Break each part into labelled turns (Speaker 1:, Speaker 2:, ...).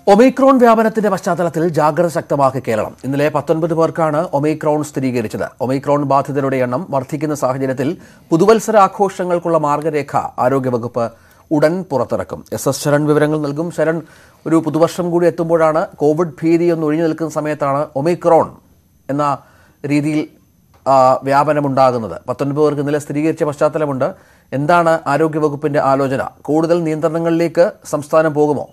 Speaker 1: Omicron വ്യാപനത്തിന്റെ പശ്ചാത്തലത്തിൽ ജാഗ്രത ശക്തമാക്കി കേരളം ഇന്നലെ പത്തൊൻപത് പേർക്കാണ് ഒമൈക്രോൺ സ്ഥിരീകരിച്ചത് ഒമൈക്രോൺ ബാധിതരുടെ എണ്ണം വർദ്ധിക്കുന്ന സാഹചര്യത്തിൽ പുതുവത്സര ആഘോഷങ്ങൾക്കുള്ള മാർഗരേഖ ആരോഗ്യവകുപ്പ് ഉടൻ പുറത്തിറക്കും എസ് എസ് ശരൺ വിവരങ്ങൾ നൽകും ശരൺ ഒരു പുതുവർഷം കൂടി എത്തുമ്പോഴാണ് കോവിഡ് ഭീതി ഒന്ന് ഒഴിഞ്ഞു നിൽക്കുന്ന സമയത്താണ് ഒമൈക്രോൺ എന്ന രീതിയിൽ ആ, വ്യാപനമുണ്ടാകുന്നത് പത്തൊൻപത് പേർക്ക് ഇന്നലെ സ്ഥിരീകരിച്ച പശ്ചാത്തലമുണ്ട് എന്താണ് ആരോഗ്യവകുപ്പിന്റെ ആലോചന കൂടുതൽ നിയന്ത്രണങ്ങളിലേക്ക് സംസ്ഥാനം പോകുമോ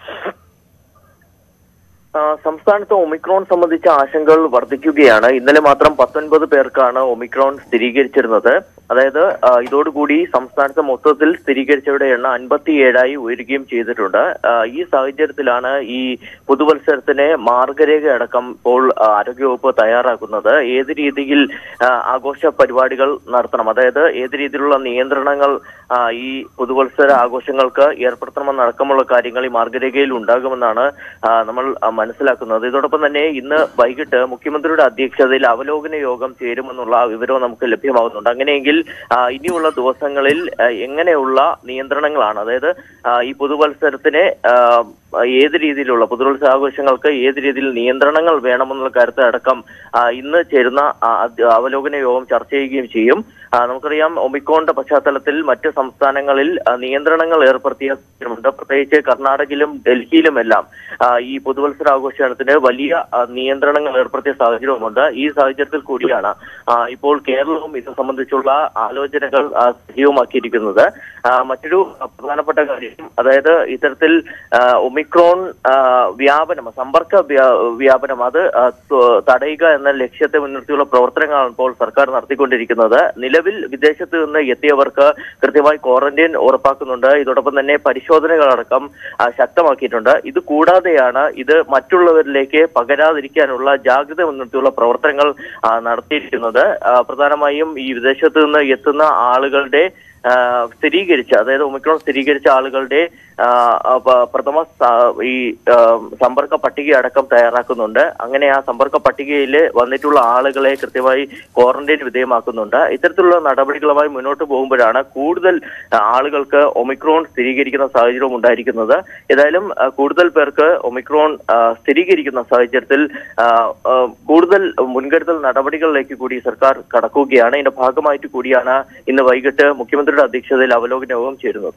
Speaker 2: ആ, സംസ്ഥാനത്ത് ഒമിക്രോൺ സംബന്ധിച്ച ആശങ്കകൾ വർദ്ധിക്കുകയാണ് ഇന്നലെ മാത്രം പത്തൊൻപത് പേർക്കാണ് ഒമിക്രോൺ സ്ഥിരീകരിച്ചിരുന്നത് അതായത് ആ, ഇതോടുകൂടി സംസ്ഥാനത്ത് മൊത്തത്തിൽ സ്ഥിരീകരിച്ചവരുടെ എണ്ണം അൻപത്തിയേഴായി ഉയരുകയും ചെയ്തിട്ടുണ്ട് ആ, ഈ സാഹചര്യത്തിലാണ് ഈ പുതുവത്സരത്തിന് മാർഗരേഖ അടക്കം ഇപ്പോൾ ആ, ആരോഗ്യവകുപ്പ് തയ്യാറാക്കുന്നത് ഏത് രീതിയിൽ ആ, ആഘോഷ പരിപാടികൾ നടത്തണം അതായത് ഏത് രീതിയിലുള്ള നിയന്ത്രണങ്ങൾ ആ, ഈ പുതുവത്സര ആഘോഷങ്ങൾക്ക് ഏർപ്പെടുത്തണമെന്നടക്കമുള്ള കാര്യങ്ങൾ ഈ മാർഗരേഖയിൽ ഉണ്ടാകുമെന്നാണ് ആ, നമ്മൾ ആ, മനസ്സിലാക്കുന്നത് ഇതോടൊപ്പം തന്നെ ഇന്ന് വൈകിട്ട് മുഖ്യമന്ത്രിയുടെ അധ്യക്ഷതയിൽ അവലോകന യോഗം ചേരുമെന്നുള്ള വിവരവും നമുക്ക് ലഭ്യമാകുന്നുണ്ട് അങ്ങനെയെങ്കിൽ ആ, ഇനിയുള്ള ദിവസങ്ങളിൽ ആ, എങ്ങനെയുള്ള നിയന്ത്രണങ്ങളാണ് അതായത് ആ, ഈ പുതുവത്സരത്തിന് ആ, ഏത് രീതിയിലുള്ള പുതുവത്സര ആഘോഷങ്ങൾക്ക് ഏത് രീതിയിൽ നിയന്ത്രണങ്ങൾ വേണമെന്നുള്ള കാര്യത്തിൽ അടക്കം ആ, ഇന്ന് ചേരുന്ന ആ, അദ്- അവലോകന യോഗം ചർച്ച ചെയ്യുകയും ചെയ്യും ആ, നമുക്കറിയാം ഒമിക്രോണിന്റെ പശ്ചാത്തലത്തിൽ മറ്റ് സംസ്ഥാനങ്ങളിൽ ആ, നിയന്ത്രണങ്ങൾ ഏർപ്പെടുത്തിയ സാഹചര്യമുണ്ട് പ്രത്യേകിച്ച് കർണാടകയിലും ഡൽഹിയിലുമെല്ലാം ആ, ഈ പുതുവത്സര ആഘോഷത്തിന് വലിയ ആ, നിയന്ത്രണങ്ങൾ ഏർപ്പെടുത്തിയ സാഹചര്യവുമുണ്ട് ഈ സാഹചര്യത്തിൽ കൂടിയാണ് ആ, ഇപ്പോൾ കേരളവും ഇത് സംബന്ധിച്ചുള്ള ആലോചനകൾ ആ, സജീവമാക്കിയിരിക്കുന്നത് ആ, മറ്റൊരു പ്രധാനപ്പെട്ട കാര്യം അതായത് ഇത്തരത്തിൽ ആ, ഒമിക്രോൺ ആ, വ്യാപനം സമ്പർക്ക വ്യാ- വ്യാപനം അത് ആ, ത- തടയുക എന്ന ലക്ഷ്യത്തെ മുൻനിർത്തിയുള്ള പ്രവർത്തനങ്ങളാണ് ഇപ്പോൾ സർക്കാർ നടത്തിക്കൊണ്ടിരിക്കുന്നത് നിലവിൽ വിദേശത്ത് നിന്ന് എത്തിയവർക്ക് കൃത്യമായി ക്വാറന്റൈൻ ഉറപ്പാക്കുന്നുണ്ട് ഇതോടൊപ്പം തന്നെ പരിശോധനകളടക്കം ആ, ശക്തമാക്കിയിട്ടുണ്ട് ഇത് കൂടാതെയാണ് ഇത് മറ്റുള്ളവരിലേക്ക് പകരാതിരിക്കാനുള്ള ജാഗ്രത മുൻനിർത്തിയുള്ള പ്രവർത്തനങ്ങൾ ആ, നടത്തിയിരിക്കുന്നത് ആ, പ്രധാനമായും ഈ വിദേശത്ത് നിന്ന് എത്തുന്ന ആളുകളുടെ ആ, സ്ഥിരീകരിച്ച അതായത് ഒമിക്രോൺ സ്ഥിരീകരിച്ച ആളുകളുടെ ആ, ആ, പ- പ്രഥമ സ- ഈ ആ, സമ്പർക്ക പട്ടിക അടക്കം തയ്യാറാക്കുന്നുണ്ട് അങ്ങനെ ആ സമ്പർക്ക പട്ടികയിൽ വന്നിട്ടുള്ള ആളുകളെ കൃത്യമായി ക്വാറന്റൈൻ വിധേയമാക്കുന്നുണ്ട് ഇത്തരത്തിലുള്ള നടപടികളുമായി മുന്നോട്ട് പോകുമ്പോഴാണ് കൂടുതൽ ആ, ആളുകൾക്ക് ഒമിക്രോൺ സ്ഥിരീകരിക്കുന്ന സാഹചര്യവും ഉണ്ടായിരിക്കുന്നത് ഏതായാലും ആ, കൂടുതൽ പേർക്ക് ഒമിക്രോൺ ആ, സ്ഥിരീകരിക്കുന്ന സാഹചര്യത്തിൽ ആ, ആ, കൂടുതൽ മുൻകരുതൽ നടപടികളിലേക്ക് കൂടി സർക്കാർ കടക്കുകയാണ് ഇതിന്റെ ഭാഗമായിട്ട് കൂടിയാണ് ഇന്ന് വൈകിട്ട് മുഖ്യമന്ത്രിയുടെ അധ്യക്ഷതയിൽ അവലോകന യോഗം ചേരുന്നത്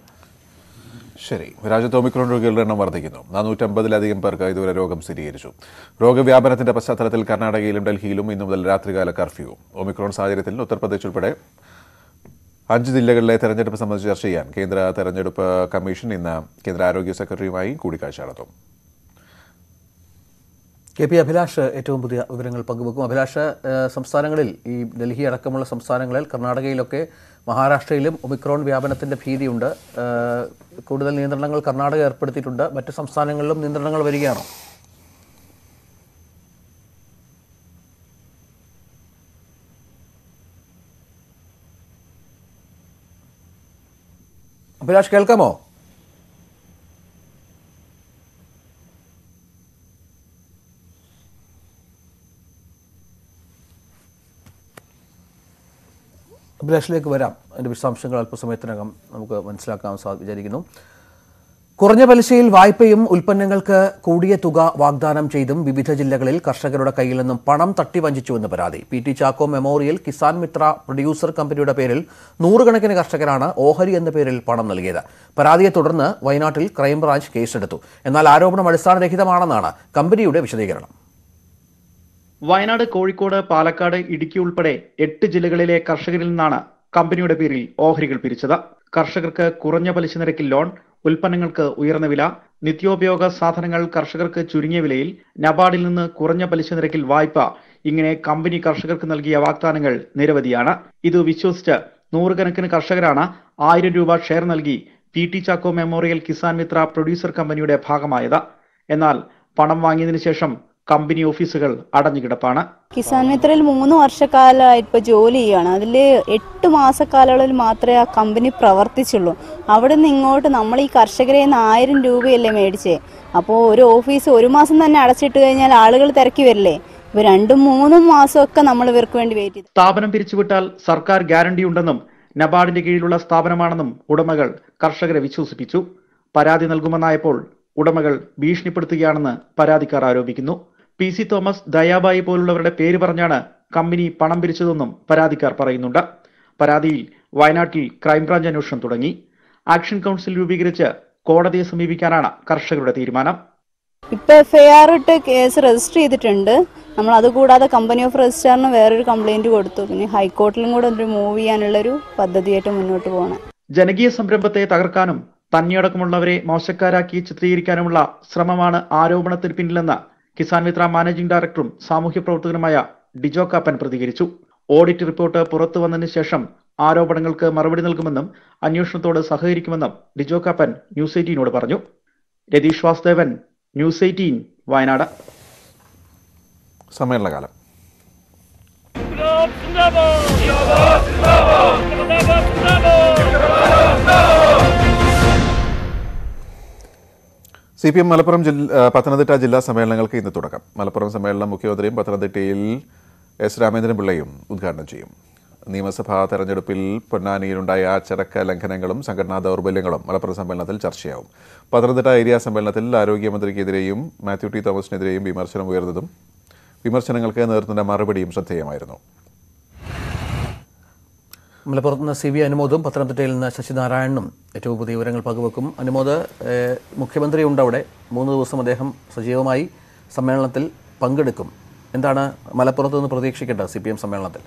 Speaker 3: ശരി രാജ്യത്ത് ഒമിക്രോൺ രോഗികളുടെ എണ്ണം വർദ്ധിക്കുന്നു നാനൂറ്റമ്പതിലധികം പേർക്ക് ഇതുവരെ രോഗം സ്ഥിരീകരിച്ചു രോഗവ്യാപനത്തിന്റെ പശ്ചാത്തലത്തിൽ കർണാടകയിലും ഡൽഹിയിലും ഇന്നു മുതൽ രാത്രികാല കർഫ്യൂ ഒമിക്രോൺ സാഹചര്യത്തിൽ ഉത്തർപ്രദേശ് ഉൾപ്പെടെ അഞ്ച് ജില്ലകളിലെ തെരഞ്ഞെടുപ്പ് സംബന്ധിച്ച് ചർച്ച ചെയ്യാൻ കേന്ദ്ര തെരഞ്ഞെടുപ്പ് കമ്മീഷൻ ഇന്ന് കേന്ദ്ര ആരോഗ്യ സെക്രട്ടറിയുമായി കൂടിക്കാഴ്ച നടത്തും
Speaker 1: കെ പി അഭിലാഷ് ഏറ്റവും പുതിയ വിവരങ്ങൾ പങ്കുവെക്കും അഭിലാഷ് ഏഹ്, സംസ്ഥാനങ്ങളിൽ ഈ ഡൽഹി അടക്കമുള്ള സംസ്ഥാനങ്ങളിൽ കർണാടകയിലൊക്കെ മഹാരാഷ്ട്രയിലും ഒമിക്രോൺ വ്യാപനത്തിന്റെ ഭീതിയുണ്ട് ഏഹ്, കൂടുതൽ നിയന്ത്രണങ്ങൾ കർണാടക ഏർപ്പെടുത്തിയിട്ടുണ്ട് മറ്റ് സംസ്ഥാനങ്ങളിലും നിയന്ത്രണങ്ങൾ വരികയാണോ അഭിലാഷ് കേൾക്കാമോ അഭിലാഷിലേക്ക് വരാം അതിൻ്റെ വിശദാംശങ്ങൾ അല്പസമയത്തിനകം നമുക്ക് മനസ്സിലാക്കാൻ സാ വിചാരിക്കുന്നു കുറഞ്ഞ പലിശയിൽ വായ്പയും ഉൽപ്പന്നങ്ങൾക്ക് കൂടിയ തുക വാഗ്ദാനം ചെയ്തും വിവിധ ജില്ലകളിൽ കർഷകരുടെ കയ്യിൽ നിന്നും പണം തട്ടിവഞ്ചിച്ചുവെന്ന് പരാതി P T Chacko memorial Kisan Mitra producer കമ്പനിയുടെ പേരിൽ നൂറുകണക്കിന് കർഷകരാണ് ഓഹരി എന്ന പേരിൽ പണം നൽകിയത് പരാതിയെ തുടർന്ന് വയനാട്ടിൽ ക്രൈംബ്രാഞ്ച് കേസെടുത്തു എന്നാൽ ആരോപണം അടിസ്ഥാനരഹിതമാണെന്നാണ് കമ്പനിയുടെ വിശദീകരണം
Speaker 4: വയനാട് കോഴിക്കോട് പാലക്കാട് ഇടുക്കി ഉൾപ്പെടെ എട്ട് ജില്ലകളിലെ കർഷകരിൽ നിന്നാണ് കമ്പനിയുടെ പേരിൽ ഓഹരികൾ പിരിച്ചത് കർഷകർക്ക് കുറഞ്ഞ പലിശ നിരക്കിൽ ലോൺ ഉൽപ്പന്നങ്ങൾക്ക് ഉയർന്ന വില നിത്യോപയോഗ സാധനങ്ങൾ കർഷകർക്ക് ചുരുങ്ങിയ വിലയിൽ നബാർഡിൽ നിന്ന് കുറഞ്ഞ പലിശ നിരക്കിൽ വായ്പ ഇങ്ങനെ കമ്പനി കർഷകർക്ക് നൽകിയ വാഗ്ദാനങ്ങൾ നിരവധിയാണ് ഇത് വിശ്വസിച്ച് നൂറുകണക്കിന് കർഷകരാണ് ആയിരം രൂപ ഷെയർ നൽകി P T Chacko memorial Kisan Mitra producer കമ്പനിയുടെ ഭാഗമായത് എന്നാൽ പണം വാങ്ങിയതിനു ശേഷം കമ്പനി ഓഫീസുകൾ അടഞ്ഞുകിടപ്പാണ്
Speaker 5: കിസാൻ മിത്രയിൽ മൂന്ന് വർഷക്കാലമായിട്ട് ഇപ്പോൾ ജോലി ചെയ്യുകയാണ് അതിൽ എട്ട് മാസക്കാലയളവിൽ മാത്രമേ ആ കമ്പനി പ്രവർത്തിച്ചുള്ളൂ അവിടെ നിന്ന് ഇങ്ങോട്ട് നമ്മൾ ഈ കർഷകരെ നിന്ന് ആയിരം രൂപയല്ലേ മേടിച്ചേ അപ്പോൾ ഒരു ഓഫീസ് ഒരു മാസം തന്നെ അടച്ചിട്ട് കഴിഞ്ഞാൽ ആളുകൾ തിരക്കി വരില്ലേ ഇപ്പോൾ രണ്ടും മൂന്നും മാസമൊക്കെ നമ്മൾ ഇവർക്ക് വേണ്ടി വെയിറ്റ് ചെയ്തു
Speaker 4: സ്ഥാപനം പിരിച്ചുവിട്ടാൽ സർക്കാർ ഗ്യാരണ്ടി ഉണ്ടെന്നും നബാർഡിന്റെ കീഴിലുള്ള സ്ഥാപനമാണെന്നും ഉടമകൾ കർഷകരെ വിശ്വസിപ്പിച്ചു പരാതി നൽകുമെന്നായപ്പോൾ ഉടമകൾ ഭീഷണിപ്പെടുത്തുകയാണെന്ന് പരാതിക്കാർ ആരോപിക്കുന്നു പി സി തോമസ് ദയാബായി പോലുള്ളവരുടെ പേര് പറഞ്ഞാണ് കമ്പനി പണം പിരിച്ചതെന്നും പരാതിക്കാർ പറയുന്നുണ്ട് പരാതിയിൽ വയനാട്ടിൽ ക്രൈംബ്രാഞ്ച് അന്വേഷണം തുടങ്ങി ആക്ഷൻ കൗൺസിൽ രൂപീകരിച്ച് കോടതിയെ സമീപിക്കാനാണ് കർഷകരുടെ തീരുമാനം
Speaker 5: ഇപ്പൊ എഫ് ഐ ആർ ഇട്ട് കേസ് രജിസ്റ്റർ ചെയ്തിട്ടുണ്ട് നമ്മൾ അതുകൂടാതെ കമ്പനി ഓഫ് രജിസ്ട്രാറിന് വേറൊരു കംപ്ലൈന്റ് കൊടുത്തു പിന്നെ ഹൈക്കോർട്ടിലും കൂടെ ഒരു മൂവ് ചെയ്യാനുള്ള ഒരു പദ്ധതിയായിട്ട് മുന്നോട്ട് പോകണം
Speaker 4: ജനകീയ സംരംഭത്തെ തകർക്കാനും തന്നെയടക്കമുള്ളവരെ മോശക്കാരാക്കി ചിത്രീകരിക്കാനുമുള്ള ശ്രമമാണ് ആരോപണത്തിന് പിന്നിലെന്ന് കിസാൻ മിത്ര മാനേജിംഗ് ഡയറക്ടറും സാമൂഹ്യ പ്രവർത്തകനുമായ ഡിജോ കാപ്പൻ പ്രതികരിച്ചു ഓഡിറ്റ് റിപ്പോർട്ട് പുറത്തു വന്നതിന് ശേഷം ആരോപണങ്ങൾക്ക് മറുപടി നൽകുമെന്നും അന്വേഷണത്തോട് സഹകരിക്കുമെന്നും ഡിജോ കാപ്പൻ ന്യൂസ് എയ്റ്റീനോട് പറഞ്ഞു രതീഷ് വാസുദേവൻ ന്യൂസ് എയ്റ്റീൻ വയനാട്
Speaker 3: സമ്മേളനകാലം സി പി എം മലപ്പുറം ജില്ല പത്തനംതിട്ട ജില്ലാ സമ്മേളനങ്ങൾക്ക് ഇന്ന് തുടക്കം മലപ്പുറം സമ്മേളനം മുഖ്യമന്ത്രിയും പത്തനംതിട്ടയിൽ എസ് രാമേന്ദ്രൻപിള്ളയും ഉദ്ഘാടനം ചെയ്യും നിയമസഭാ തെരഞ്ഞെടുപ്പിൽ പൊന്നാനിയിലുണ്ടായ അച്ചടക്ക ലംഘനങ്ങളും സംഘടനാ ദൗർബല്യങ്ങളും മലപ്പുറം സമ്മേളനത്തിൽ ചർച്ചയാവും പത്തനംതിട്ട ഏരിയ സമ്മേളനത്തിൽ ആരോഗ്യമന്ത്രിക്കെതിരെയും മാത്യു ടി തോമസിനെതിരെയും വിമർശനം ഉയർന്നതും വിമർശനങ്ങൾക്ക് നേതൃത്വത്തിന്റെ മറുപടിയും ശ്രദ്ധേയമായിരുന്നു
Speaker 1: മലപ്പുറത്ത് നിന്ന് സി വി അനുമോദും പത്തനംതിട്ടയിൽ നിന്ന് ശശിനാരായണനും ഏറ്റവും പുതിയ വിവരങ്ങൾ പങ്കുവെക്കും അനുമോദ് ഏഹ്, മുഖ്യമന്ത്രിയുണ്ട് അവിടെ മൂന്ന് ദിവസം അദ്ദേഹം സജീവമായി സമ്മേളനത്തിൽ പങ്കെടുക്കും എന്താണ് മലപ്പുറത്ത് നിന്ന് പ്രതീക്ഷിക്കേണ്ടത് സി പി എം സമ്മേളനത്തിൽ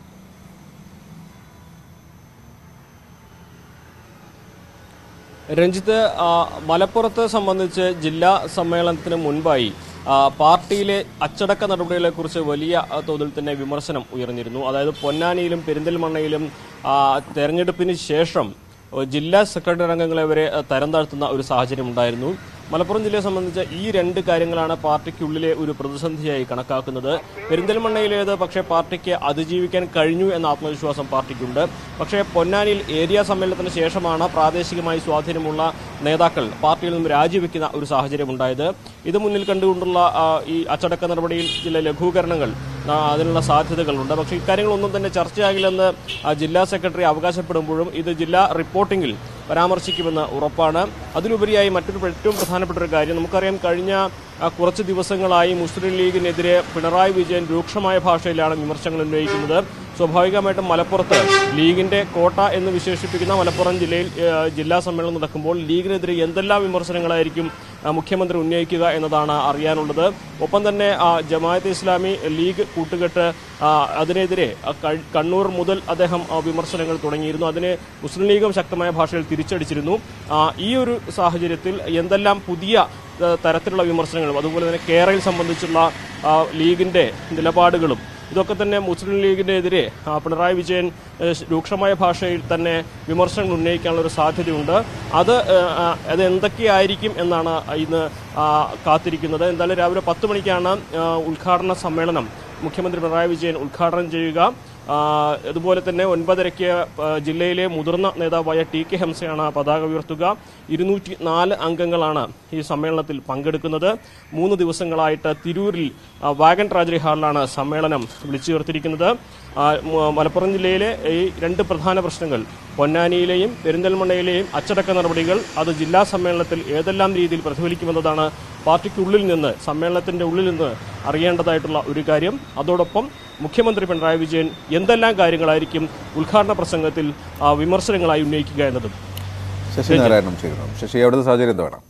Speaker 6: രഞ്ജിത്ത് ആ, മലപ്പുറത്തെ സംബന്ധിച്ച് ജില്ലാ സമ്മേളനത്തിന് മുൻപായി ആ, പാർട്ടിയിലെ അച്ചടക്ക നടപടികളെക്കുറിച്ച് വലിയ ആ, തോതിൽ തന്നെ വിമർശനം ഉയർന്നിരുന്നു അതായത് പൊന്നാനിയിലും പെരിന്തൽമണ്ണയിലും ആ, തെരഞ്ഞെടുപ്പിന് ശേഷം ആ, ജില്ലാ സെക്രട്ടറി അംഗങ്ങളെ വരെ ആ, തരം താഴ്ത്തുന്ന ഒരു സാഹചര്യം ഉണ്ടായിരുന്നു മലപ്പുറം ജില്ലയെ സംബന്ധിച്ച് ഈ രണ്ട് കാര്യങ്ങളാണ് പാർട്ടിക്കുള്ളിലെ ഒരു പ്രതിസന്ധിയായി കണക്കാക്കുന്നത് പെരിന്തൽമണ്ണയിലേത് പക്ഷേ പാർട്ടിക്ക് അതിജീവിക്കാൻ കഴിഞ്ഞു എന്ന ആത്മവിശ്വാസം പാർട്ടിക്കുണ്ട് പക്ഷേ പൊന്നാനിയിൽ ഏരിയ സമ്മേളനത്തിന് ശേഷമാണ് പ്രാദേശികമായി സ്വാധീനമുള്ള നേതാക്കൾ പാർട്ടിയിൽ നിന്നും രാജിവെക്കുന്ന ഒരു സാഹചര്യം ഉണ്ടായത് ഇത് മുന്നിൽ കണ്ടുകൊണ്ടുള്ള ആ, ഈ അച്ചടക്ക നടപടിയിൽ ചില ലഘൂകരണങ്ങൾ ആ, അതിനുള്ള സാധ്യതകളുണ്ട് പക്ഷേ ഇക്കാര്യങ്ങളൊന്നും തന്നെ ചർച്ചയാകില്ലെന്ന് ആ, ജില്ലാ സെക്രട്ടറി അവകാശപ്പെടുമ്പോഴും ഇത് ജില്ലാ റിപ്പോർട്ടിംഗിൽ പരാമർശിക്കുമെന്ന് ഉറപ്പാണ് അതിലുപരിയായി മറ്റൊരു ഏറ്റവും പ്രധാനപ്പെട്ട ഒരു കാര്യം നമുക്കറിയാം കഴിഞ്ഞ ആ, കുറച്ച് ദിവസങ്ങളായി മുസ്ലിം ലീഗിനെതിരെ പിണറായി വിജയൻ രൂക്ഷമായ ഭാഷയിലാണ് വിമർശനങ്ങൾ ഉന്നയിക്കുന്നത് സ്വാഭാവികമായിട്ടും മലപ്പുറത്ത് ലീഗിന്റെ കോട്ട എന്ന് വിശേഷിപ്പിക്കുന്ന മലപ്പുറം ജില്ലയിൽ ആ, ജില്ലാ സമ്മേളനം നടക്കുമ്പോൾ ലീഗിനെതിരെ എന്തെല്ലാം വിമർശനങ്ങളായിരിക്കും ആ, മുഖ്യമന്ത്രി ഉന്നയിക്കുക എന്നതാണ് അറിയാനുള്ളത് ഒപ്പം തന്നെ ആ, ജമാഅത്തെ ഇസ്ലാമി ലീഗ് കൂട്ടുകെട്ട് ആ, അതിനെതിരെ ആ, കഴി- കണ്ണൂർ മുതൽ അദ്ദേഹം ആ, വിമർശനങ്ങൾ തുടങ്ങിയിരുന്നു അതിന് മുസ്ലിം ലീഗും ശക്തമായ ഭാഷയിൽ തിരിച്ചടിച്ചിരുന്നു ആ, ഈ ഒരു സാഹചര്യത്തിൽ എന്തെല്ലാം പുതിയ ആ, തരത്തിലുള്ള വിമർശനങ്ങളും അതുപോലെ തന്നെ കേരളയിൽ സംബന്ധിച്ചുള്ള ആ, ലീഗിന്റെ നിലപാടുകളും ഇതൊക്കെ തന്നെ മുസ്ലിം ലീഗിനെതിരെ ആ, പിണറായി വിജയൻ ഏഹ്, രൂക്ഷമായ ഭാഷയിൽ തന്നെ വിമർശനങ്ങൾ ഉന്നയിക്കാനുള്ള ഒരു സാധ്യതയുണ്ട് അത് ഏഹ്, ആ, അത് എന്തൊക്കെയായിരിക്കും എന്നാണ് ഇന്ന് ആ, കാത്തിരിക്കുന്നത് എന്തായാലും രാവിലെ പത്ത് മണിക്കാണ് ആ, ഉദ്ഘാടന സമ്മേളനം മുഖ്യമന്ത്രി പിണറായി വിജയൻ ഉദ്ഘാടനം ചെയ്യുക ആ, അതുപോലെ തന്നെ ഒൻപതരയ്ക്ക് ആ, ജില്ലയിലെ മുതിർന്ന നേതാവായ ടി കെ ഹംസയാണ് പതാക ഉയർത്തുക ഇരുന്നൂറ്റി നാല് അംഗങ്ങളാണ് ഈ സമ്മേളനത്തിൽ പങ്കെടുക്കുന്നത് മൂന്ന് ദിവസങ്ങളായിട്ട് തിരൂരിൽ ആ, വാഗൻ ട്രാജഡി ഹാളിലാണ് സമ്മേളനം വിളിച്ചു ചേർത്തിരിക്കുന്നത് ആ, മ- മലപ്പുറം ജില്ലയിലെ ഈ രണ്ട് പ്രധാന പ്രശ്നങ്ങൾ പൊന്നാനിയിലെയും പെരിന്തൽമണ്ണയിലെയും അച്ചടക്ക നടപടികൾ അത് ജില്ലാ സമ്മേളനത്തിൽ ഏതെല്ലാം രീതിയിൽ പ്രതിഫലിക്കുമെന്നതാണ് പാർട്ടിക്കുള്ളിൽ നിന്ന് സമ്മേളനത്തിന്റെ ഉള്ളിൽ നിന്ന് അറിയേണ്ടതായിട്ടുള്ള ഒരു കാര്യം അതോടൊപ്പം മുഖ്യമന്ത്രി പിണറായി വിജയൻ എന്തെല്ലാം കാര്യങ്ങളായിരിക്കും ഉദ്ഘാടന പ്രസംഗത്തിൽ ആ, വിമർശനങ്ങളായി ഉന്നയിക്കുക എന്നതും
Speaker 3: ശശിനാരായണനും ചേരുന്നു ശശി അവിടുത്തെ സാഹചര്യം എന്താണ്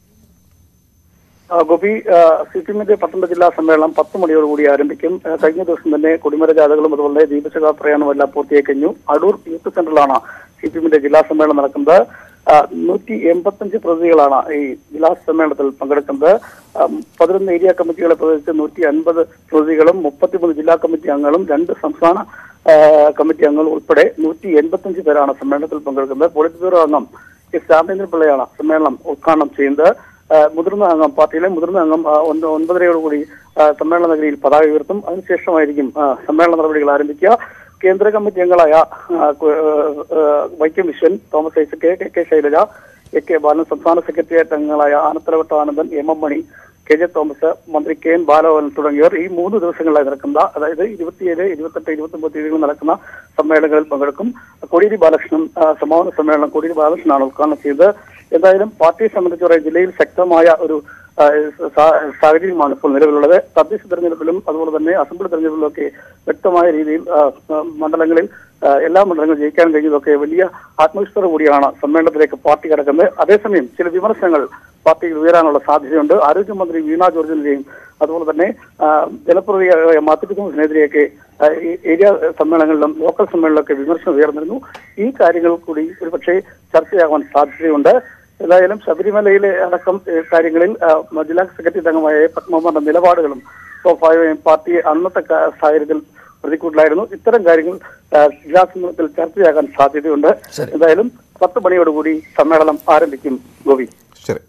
Speaker 7: ആ, ഗോപി സി പി എമ്മിന്റെ പത്തനംതിട്ട ജില്ലാ സമ്മേളനം പത്ത് മണിയോടുകൂടി ആരംഭിക്കും ആ, കഴിഞ്ഞ ദിവസം തന്നെ കൊടിമര ജാഥകളും അതുപോലെ ദീപശിഖ പ്രയാണവും എല്ലാം പൂർത്തിയായി കഴിഞ്ഞു അടൂർ യൂത്ത് സെന്ററിലാണ് സി പി എമ്മിന്റെ ജില്ലാ സമ്മേളനം നടക്കുന്നത് ആ, നൂറ്റി എൺപത്തഞ്ച് പ്രതിനിധികളാണ് ഈ ജില്ലാ സമ്മേളനത്തിൽ പങ്കെടുക്കുന്നത് ആ, പതിനൊന്ന് ഏരിയ കമ്മിറ്റികളെ പ്രതിനിധിച്ച് നൂറ്റി അൻപത് പ്രതിനിധികളും മുപ്പത്തിമൂന്ന് ജില്ലാ കമ്മിറ്റി അംഗങ്ങളും രണ്ട് സംസ്ഥാന ആ, കമ്മിറ്റി അംഗങ്ങളും ഉൾപ്പെടെ നൂറ്റി എൺപത്തഞ്ച് പേരാണ് സമ്മേളനത്തിൽ പങ്കെടുക്കുന്നത് പോളിറ്റ് ബ്യൂറോ അംഗം എസ് രാമേന്ദ്രൻ പിള്ളയാണ് സമ്മേളനം ഉദ്ഘാടനം ചെയ്യുന്നത് ആ, മുതിർന്ന അംഗം പാർട്ടിയിലെ മുതിർന്ന അംഗം ആ, ഒന്ന് ഒൻപതരയോടുകൂടി ആ, സമ്മേളന നഗരിയിൽ പതാക ഉയർത്തും അതിനുശേഷമായിരിക്കും ആ, സമ്മേളന നടപടികൾ ആരംഭിക്കുക കേന്ദ്ര കമ്മിറ്റി അംഗങ്ങളായ ആ, കു- ആ, ആ, Vaikom Viswan Thomas Isaac K K Shailaja A K Balan സംസ്ഥാന സെക്രട്ടേറിയറ്റ് അംഗങ്ങളായ Anathalavatta Anandan M M Mani K J Thomas മന്ത്രി കെ എൻ ബാലഭവൻ തുടങ്ങിയവർ ഈ മൂന്ന് ദിവസങ്ങളിലായി നടക്കുന്ന അതായത് ഇരുപത്തിയേഴ് ഇരുപത്തെട്ട് ഇരുപത്തൊമ്പത് തീയതികളിൽ നടക്കുന്ന സമ്മേളനങ്ങളിൽ പങ്കെടുക്കും കോടിയേരി ബാലകൃഷ്ണൻ ആ, സമാപന സമ്മേളനം കോടിയേരി ബാലകൃഷ്ണനാണ് ഉദ്ഘാടനം ചെയ്തത് എന്തായാലും പാർട്ടിയെ സംബന്ധിച്ച് ജില്ലയിൽ ശക്തമായ ഒരു ആ, സാ- സാഹചര്യമാണ് ഇപ്പോൾ നിലവിലുള്ളത് തദ്ദേശ തെരഞ്ഞെടുപ്പിലും അതുപോലെ തന്നെ അസംബ്ലി തെരഞ്ഞെടുപ്പിലും ഒക്കെ വ്യക്തമായ രീതിയിൽ ആ, ആ, മണ്ഡലങ്ങളിൽ ആ, എല്ലാ മണ്ഡലങ്ങളും ജയിക്കാൻ കഴിഞ്ഞതൊക്കെ വലിയ ആത്മവിശ്വാസത്തോടു കൂടിയാണ് സമ്മേളനത്തിലേക്ക് പാർട്ടി കിടക്കുന്നത് അതേസമയം ചില വിമർശനങ്ങൾ പാർട്ടിയിൽ ഉയരാനുള്ള സാധ്യതയുണ്ട് ആരോഗ്യമന്ത്രി വീണ ജോർജിനെതിരെയും അതുപോലെ തന്നെ ആ, ജനപ്രതിയായ മാത്യു തോമസിനെതിരെയൊക്കെ ആ, ഈ ഏരിയ സമ്മേളനങ്ങളിലും ലോക്കൽ സമ്മേളനങ്ങളിലൊക്കെ വിമർശനം ഉയർന്നിരുന്നു ഈ കാര്യങ്ങൾ കൂടി ഒരുപക്ഷെ ചർച്ചയാകാൻ സാധ്യതയുണ്ട് ഏതായാലും ശബരിമലയിലെ അടക്കം ഏഹ്, കാര്യങ്ങളിൽ ആ, ജില്ലാ സെക്രട്ടറി അംഗമായ പത്മകുമാറിന്റെ നിലപാടുകളും സ്വാഭാവികമായും പാർട്ടി അന്നത്തെ ക- സാഹചര്യത്തിൽ പ്രതികൂട്ടിലായിരുന്നു ഇത്തരം കാര്യങ്ങൾ ആ, ജില്ലാ സമ്മേളനത്തിൽ ചർച്ചയാകാൻ സാധ്യതയുണ്ട്
Speaker 1: ശരി.
Speaker 7: എന്തായാലും പത്ത് മണിയോടുകൂടി സമ്മേളനം ആരംഭിക്കും ഗോപി
Speaker 3: ശരി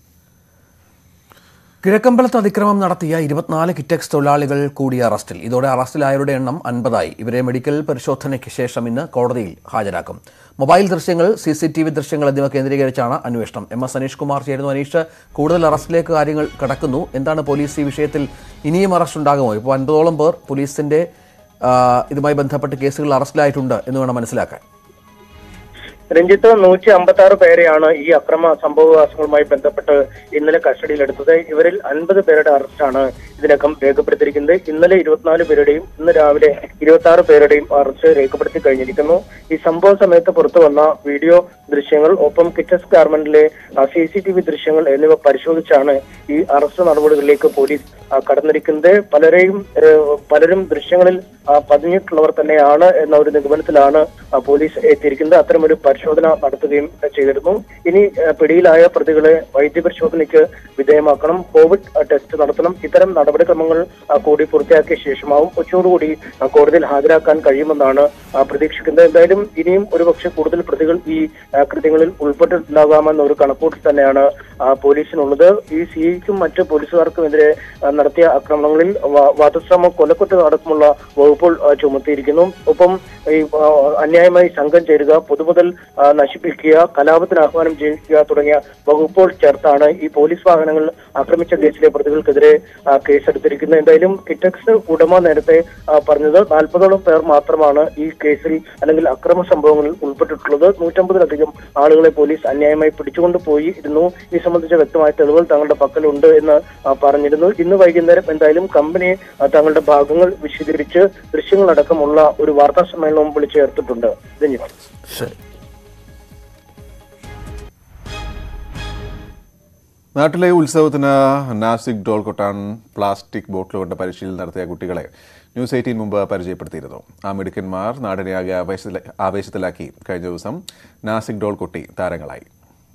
Speaker 1: കിഴക്കമ്പലത്ത് അതിക്രമം നടത്തിയ ഇരുപത്തിനാല് കിറ്റക്സ് തൊഴിലാളികൾ കൂടി അറസ്റ്റിൽ ഇതോടെ അറസ്റ്റിലായവരുടെ എണ്ണം അൻപതായി ഇവരെ മെഡിക്കൽ പരിശോധനയ്ക്ക് ശേഷം ഇന്ന് കോടതിയിൽ ഹാജരാക്കും മൊബൈൽ ദൃശ്യങ്ങൾ സി സി ടി വി ദൃശ്യങ്ങൾ എന്നിവ കേന്ദ്രീകരിച്ചാണ് അന്വേഷണം എം എസ് അനീഷ് കുമാർ ചേരുന്നു അനീഷ് കൂടുതൽ അറസ്റ്റിലേക്ക് കാര്യങ്ങൾ കടക്കുന്നു എന്താണ് പോലീസ് ഈ വിഷയത്തിൽ ഇനിയും അറസ്റ്റ് ഉണ്ടാകുമോ ഇപ്പോൾ അൻപതോളം പേർ പോലീസിന്റെ ആ, ഇതുമായി ബന്ധപ്പെട്ട് കേസുകളിൽ അറസ്റ്റിലായിട്ടുണ്ട് എന്ന് വേണം മനസ്സിലാക്കാൻ
Speaker 8: രഞ്ജിത്ത് നൂറ്റി അമ്പത്തി ആറ് പേരെയാണ് ഈ അക്രമ സംഭവവികാസങ്ങളുമായി ബന്ധപ്പെട്ട് ഇന്നലെ കസ്റ്റഡിയിലെടുത്തത് ഇവരിൽ അൻപത് പേരുടെ അറസ്റ്റാണ് ഇതിനകം രേഖപ്പെടുത്തിയിരിക്കുന്നത് ഇന്നലെ ഇരുപത്തിനാല് പേരുടെയും ഇന്ന് രാവിലെ ഇരുപത്തി ആറ് പേരുടെയും അറസ്റ്റ് രേഖപ്പെടുത്തി കഴിഞ്ഞിരിക്കുന്നു ഈ സംഭവ സമയത്ത് പുറത്തു വന്ന വീഡിയോ ദൃശ്യങ്ങൾ ഒപ്പം കിച്ചസ് ഗാർമെന്റിലെ സി സി ടി വി ദൃശ്യങ്ങൾ എന്നിവ പരിശോധിച്ചാണ് ഈ അറസ്റ്റ് നടപടികളിലേക്ക് പോലീസ് ആ, കടന്നിരിക്കുന്നത് പലരെയും ഏഹ്, പലരും ദൃശ്യങ്ങളിൽ ആ, പതിഞ്ഞിട്ടുള്ളവർ തന്നെയാണ് എന്ന ഒരു നിഗമനത്തിലാണ് ആ, പോലീസ് എത്തിയിരിക്കുന്നത് അത്തരമൊരു പരിശോധന നടത്തുകയും ചെയ്തിരുന്നു ഇനി ഏഹ്, പിടിയിലായ പ്രതികളെ വൈദ്യപരിശോധനയ്ക്ക് വിധേയമാക്കണം കോവിഡ് ആ, ടെസ്റ്റ് നടത്തണം ഇത്തരം നടപടിക്രമങ്ങൾ ആ, കൂടി പൂർത്തിയാക്കിയ ശേഷമാവും ഉച്ചയോടുകൂടി ആ, കോടതിയിൽ ഹാജരാക്കാൻ കഴിയുമെന്നാണ് ആ, പ്രതീക്ഷിക്കുന്നത് എന്തായാലും ഇനിയും ഒരുപക്ഷെ കൂടുതൽ പ്രതികൾ ഈ ആ, കൃത്യങ്ങളിൽ ഉൾപ്പെട്ടിട്ടുണ്ടാകാമെന്ന ഒരു കണക്കൂട്ടൽ തന്നെയാണ് ആ, പോലീസിനുള്ളത് ഈ സിഐക്കും മറ്റ് പോലീസുകാർക്കുമെതിരെ ആ, നടത്തിയ ആക്രമണങ്ങളിൽ വ- വധശ്രമം കൊലക്കുറ്റം അടക്കമുള്ള വകുപ്പുകൾ ആ, ചുമത്തിയിരിക്കുന്നു ഒപ്പം ഈ ആ, അന്യായമായി സംഘം ചേരുക പൊതുമുതൽ ആ, നശിപ്പിക്കുക കലാപത്തിന് ആഹ്വാനം ചെയ്യുക തുടങ്ങിയ വകുപ്പുകൾ ചേർത്താണ് ഈ പോലീസ് വാഹനങ്ങൾ ആക്രമിച്ച കേസിലെ പ്രതികൾക്കെതിരെ ആ, കേസെടുത്തിരിക്കുന്നത് എന്തായാലും കിറ്റക്സ് ഉടമ നേരത്തെ ആ, പറഞ്ഞത് നാൽപ്പതോളം പേർ മാത്രമാണ് ഈ കേസിൽ അല്ലെങ്കിൽ അക്രമ സംഭവങ്ങളിൽ ഉൾപ്പെട്ടിട്ടുള്ളത് നൂറ്റമ്പതിലധികം ആളുകളെ പോലീസ് അന്യായമായി പിടിച്ചുകൊണ്ട് പോയി ഇരുന്നു ഈ സംബന്ധിച്ച വ്യക്തമായ തെളിവുകൾ തങ്ങളുടെ പക്കലുണ്ട് എന്ന് ആ, പറഞ്ഞിരുന്നു ഇന്ന് വൈകുന്നേരം എന്തായാലും കമ്പനി ആ, തങ്ങളുടെ ഭാഗങ്ങൾ വിശദീകരിച്ച് ദൃശ്യങ്ങളടക്കമുള്ള ഒരു വാർത്താ സമ്മേളനവും വിളിച്ചു ചേർത്തിട്ടുണ്ട് രഞ്ജിത്ത്
Speaker 1: ശരി
Speaker 3: നാട്ടിലെ ഉത്സവത്തിന് നാസിക് ഡോൾ കൊട്ടാൻ പ്ലാസ്റ്റിക് ബോട്ടിൽ കൊണ്ട് പരിശീലനം നടത്തിയ കുട്ടികളെ ന്യൂസ് എയ്റ്റീൻ മുമ്പ് പരിചയപ്പെടുത്തിയിരുന്നു ആ മിടുക്കന്മാർ നാടിനെ ആകെ ആവേശത്തില ആവേശത്തിലാക്കി കഴിഞ്ഞ ദിവസം നാസിക് ഡോൾ കൊട്ടി താരങ്ങളായി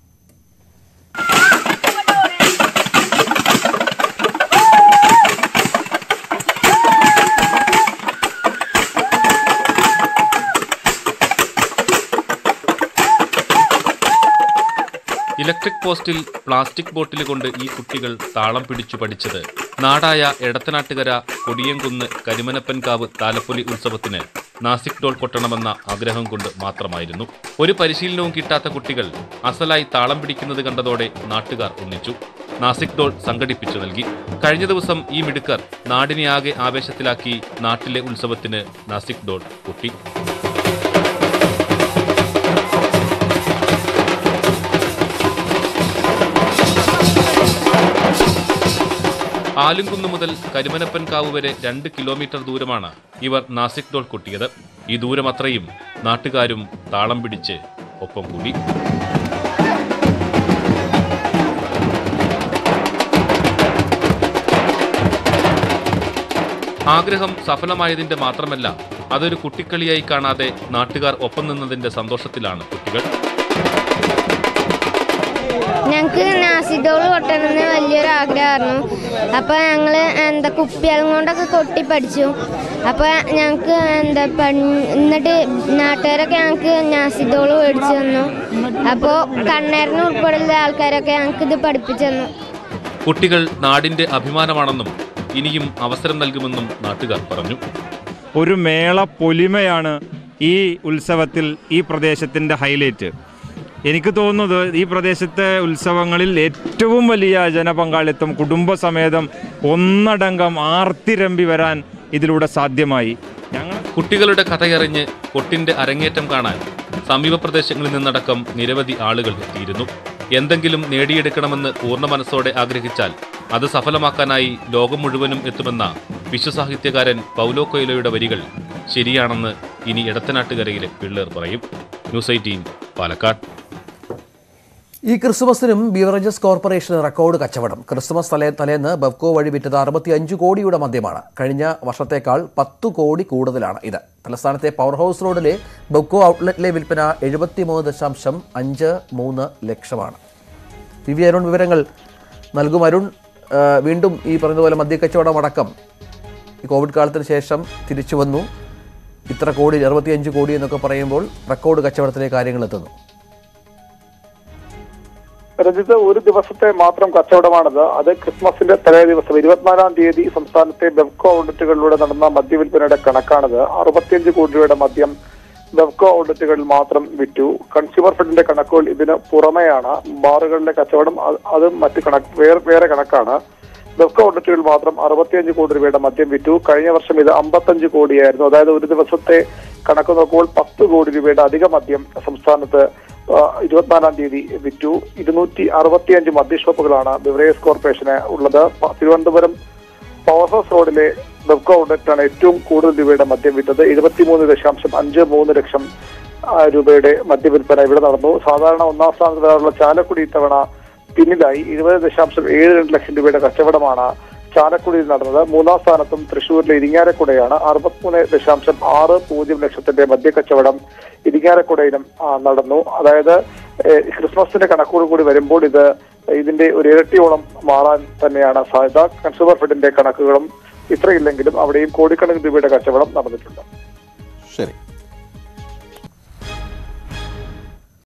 Speaker 9: ഇലക്ട്രിക് പോസ്റ്റിൽ പ്ലാസ്റ്റിക് ബോട്ടിൽ കൊണ്ട് ഈ കുട്ടികൾ താളം പിടിച്ചു പഠിച്ചത് നാടായ എടത്തനാട്ടുകര കൊടിയംകുന്ന് കരിമനപ്പൻകാവ് താലപ്പൊലി ഉത്സവത്തിന് നാസിക് ഡോൾ കൊട്ടണമെന്ന ആഗ്രഹം കൊണ്ട് മാത്രമായിരുന്നു ഒരു പരിശീലനവും കിട്ടാത്ത കുട്ടികൾ അസലായി താളം പിടിക്കുന്നത് കണ്ടതോടെ നാട്ടുകാർ ഒന്നിച്ചു നാസിക് ഡോൾ സംഘടിപ്പിച്ചു നൽകി കഴിഞ്ഞ ദിവസം ഈ മിടുക്കർ നാടിനെ ആകെ ആവേശത്തിലാക്കി നാട്ടിലെ ഉത്സവത്തിന് നാസിക് ഡോൾ കൊട്ടി ആലുംകുന്ന് മുതൽ കരിമനപ്പൻകാവ് വരെ രണ്ട് കിലോമീറ്റർ ദൂരമാണ് ഇവർ നാസിക് ഡോൾ കൊട്ടിയത് ഈ ദൂരം അത്രയും നാട്ടുകാരും താളം പിടിച്ച് ഒപ്പം കൂടി ആഗ്രഹം സഫലമായതിന്റെ മാത്രമല്ല അതൊരു കുട്ടിക്കളിയായി കാണാതെ നാട്ടുകാർ ഒപ്പം നിന്നതിന്റെ സന്തോഷത്തിലാണ് കുട്ടികൾ
Speaker 10: ഞങ്ങൾക്ക് നാസിഡോൾ കൊട്ടണമെന്ന് വലിയൊരു ആഗ്രഹമായിരുന്നു അപ്പോൾ ഞങ്ങൾ എന്താ കുപ്പികളും കൊണ്ടൊക്കെ കൊട്ടി പഠിച്ചു അപ്പോൾ ഞങ്ങൾക്ക് എന്താ പൺ- എന്നിട്ട് നാട്ടുകാരൊക്കെ ഞങ്ങൾക്ക് നാസിഡോൾ മേടിച്ചു തന്നു അപ്പോൾ കണ്ണേറിന് ഉൾപ്പെടെയുള്ള ആൾക്കാരൊക്കെ ഞങ്ങൾക്ക് ഇത് പഠിപ്പിച്ചു തന്നു
Speaker 9: കുട്ടികൾ നാടിന്റെ അഭിമാനമാണെന്നും ഇനിയും അവസരം നൽകുമെന്നും നാട്ടുകാർ പറഞ്ഞു
Speaker 11: ഒരു മേള പൊലിമയാണ് ഈ ഉത്സവത്തിൽ ഈ പ്രദേശത്തിൻ്റെ ഹൈലൈറ്റ് എനിക്ക് തോന്നുന്നത് ഈ പ്രദേശത്തെ ഉത്സവങ്ങളിൽ ഏറ്റവും വലിയ ജനപങ്കാളിത്തം കുടുംബസമേതം ഒന്നടങ്കം ആർത്തിരമ്പി വരാൻ ഇതിലൂടെ സാധ്യമായി ഞങ്ങൾ
Speaker 9: കുട്ടികളുടെ കഥയറിഞ്ഞ് കൊട്ടിന്റെ അരങ്ങേറ്റം കാണാൻ സമീപ പ്രദേശങ്ങളിൽ നിന്നടക്കം നിരവധി ആളുകൾ എത്തിയിരുന്നു എന്തെങ്കിലും നേടിയെടുക്കണമെന്ന് പൂർണ്ണ മനസ്സോടെ ആഗ്രഹിച്ചാൽ അത് സഫലമാക്കാനായി ലോകം മുഴുവനും എത്തുമെന്ന വിശ്വസാഹിത്യകാരൻ പൗലോ കൊയ്ലോയുടെ വരികൾ ശരിയാണെന്ന് ഇനി എടത്തനാട്ടുകരയിലെ പിള്ളേർ പറയും ന്യൂസ് എയ്റ്റീൻ പാലക്കാട്
Speaker 1: ഈ ക്രിസ്മസിനും ബീവറേജസ് കോർപ്പറേഷന് റെക്കോർഡ് കച്ചവടം ക്രിസ്മസ് തലേ തലേന്ന് ബെവ്കോ വഴി വിറ്റത് അറുപത്തിയഞ്ച് കോടിയുടെ മദ്യമാണ് കഴിഞ്ഞ വർഷത്തേക്കാൾ പത്തു കോടി കൂടുതലാണ് ഇത് തലസ്ഥാനത്തെ പവർ ഹൗസ് റോഡിലെ ബെവ്കോ ഔട്ട്ലെറ്റിലെ വിൽപ്പന എഴുപത്തിമൂന്ന് ദശാംശം അഞ്ച് മൂന്ന് ലക്ഷമാണ് പി വി അരുൺ വിവരങ്ങൾ നൽകും അരുൺ ആ, വീണ്ടും ഈ പറഞ്ഞതുപോലെ മദ്യക്കച്ചവടം അടക്കം ഈ കോവിഡ് കാലത്തിന് ശേഷം തിരിച്ചു വന്നു ഇത്ര കോടി അറുപത്തിയഞ്ച് കോടി എന്നൊക്കെ പറയുമ്പോൾ റെക്കോർഡ് കച്ചവടത്തിലേക്ക് കാര്യങ്ങൾ എത്തുന്നു
Speaker 7: രഞ്ജിത്ത് ഒരു ദിവസത്തെ മാത്രം കച്ചവടമാണിത് അത് ക്രിസ്മസിന്റെ തലേ ദിവസം ഇരുപത്തിനാലാം തീയതി സംസ്ഥാനത്തെ ബെവ്കോ ഔട്ട്ലെറ്റുകളിലൂടെ നടന്ന മദ്യവിൽപ്പനയുടെ കണക്കാണിത് അറുപത്തിയഞ്ച് കോടി രൂപയുടെ മദ്യം ബെവ്കോ ഔട്ട്ലെറ്റുകളിൽ മാത്രം വിറ്റു കൺസ്യൂമർ ഫെഡിന്റെ കണക്കുകൾ ഇതിന് പുറമെയാണ് ബാറുകളിലെ കച്ചവടം അത് അത് മറ്റ് കണക്ക് വേറെ വേറെ കണക്കാണ് ബെവ്കോ ഔട്ട്ലെറ്റുകളിൽ മാത്രം അറുപത്തിയഞ്ച് കോടി രൂപയുടെ മദ്യം വിറ്റു കഴിഞ്ഞ വർഷം ഇത് അമ്പത്തഞ്ച് കോടിയായിരുന്നു അതായത് ഒരു ദിവസത്തെ കണക്ക് നോക്കുമ്പോൾ പത്ത് കോടി രൂപയുടെ അധിക മദ്യം സംസ്ഥാനത്ത് ആ, ഇരുപത്തിനാലാം തീയതി വിറ്റു ഇരുന്നൂറ്റി അറുപത്തിയഞ്ച് മദ്യഷോപ്പുകളാണ് ബിവറേജ് കോർപ്പറേഷന് ഉള്ളത് പ- തിരുവനന്തപുരം പവർ ഹൗസ് റോഡിലെ ബെബ്കോ ഔട്ട്ലെറ്റാണ് ഏറ്റവും കൂടുതൽ രൂപയുടെ മദ്യം വിറ്റത് എഴുപത്തിമൂന്ന് ദശാംശം അഞ്ച് മൂന്ന് ലക്ഷം ആ, രൂപയുടെ മദ്യവിൽപ്പന ഇവിടെ നടന്നു സാധാരണ ഒന്നാം സ്ഥാനത്ത് വരാറുള്ള ചാലക്കുടി ഇത്തവണ പിന്നിലായി ഇരുപത് ദശാംശം ഏഴ് രണ്ട് ലക്ഷം രൂപയുടെ കച്ചവടമാണ് ചാലക്കുടിയിൽ നടന്നത് മൂന്നാം സ്ഥാനത്തും തൃശൂരിലെ ഇരിങ്ങാലക്കുടയാണ് അറുപത്തിമൂന്ന് ദശാംശം ആറ് പൂജ്യം ലക്ഷത്തിന്റെ മദ്യക്കച്ചവടം ഇരിങ്ങാലക്കുടയിലും ആ, നടന്നു അതായത് ഏഹ്, ക്രിസ്മസിന്റെ കണക്കോട് കൂടി വരുമ്പോൾ ഇത് ഇതിന്റെ ഒരു ഇരട്ടിയോളം മാറാൻ തന്നെയാണ് സാധ്യത കൺസ്യൂമർ ഫെഡിന്റെ കണക്കുകളും ഇത്രയില്ലെങ്കിലും അവിടെയും കോടിക്കണക്കിന് രൂപയുടെ കച്ചവടം നടന്നിട്ടുണ്ട്
Speaker 3: ശരി